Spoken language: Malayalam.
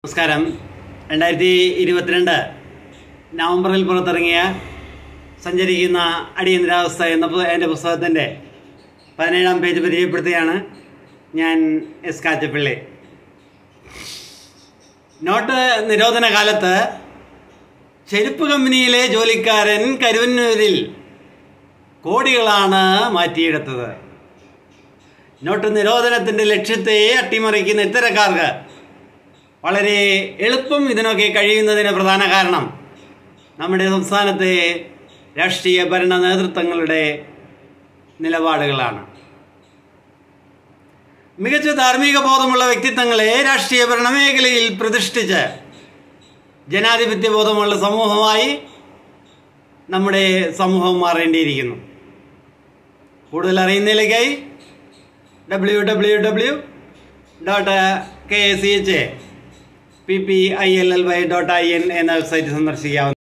നമസ്കാരം രണ്ടായിരത്തി ഇരുപത്തിരണ്ട് നവംബറിൽ പുറത്തിറങ്ങിയ സഞ്ചരിക്കുന്ന അടിയന്തരാവസ്ഥ എന്ന പു- എൻ്റെ പുസ്തകത്തിൻ്റെ പതിനേഴാം പേജ് പരിചയപ്പെടുത്തുകയാണ് ഞാൻ എസ് കാറ്റപ്പിള്ളി നോട്ട് നിരോധന കാലത്ത് ചെരുപ്പ് കമ്പനിയിലെ ജോലിക്കാരൻ കരുവന്നൂരിൽ കോടികളാണ് മാറ്റിയെടുത്തത് നോട്ട് നിരോധനത്തിൻ്റെ ലക്ഷ്യത്തെ അട്ടിമറിക്കുന്ന ഇത്തരക്കാർക്ക് വളരെ എളുപ്പം ഇതിനൊക്കെ കഴിയുന്നതിന് പ്രധാന കാരണം നമ്മുടെ സംസ്ഥാനത്തെ രാഷ്ട്രീയ ഭരണ നേതൃത്വങ്ങളുടെ നിലപാടുകളാണ് മികച്ച ധാർമ്മിക ബോധമുള്ള വ്യക്തിത്വങ്ങളെ രാഷ്ട്രീയ ഭരണമേഖലയിൽ പ്രതിഷ്ഠിച്ച് ജനാധിപത്യ ബോധമുള്ള സമൂഹമായി നമ്മുടെ സമൂഹം മാറേണ്ടിയിരിക്കുന്നു കൂടുതൽ അറിയുന്നതിലേക്കായി W W W dot K S C H A P P I L L Y dot I N എന്ന വെബ്സൈറ്റ് സന്ദർശിക്കാവുന്ന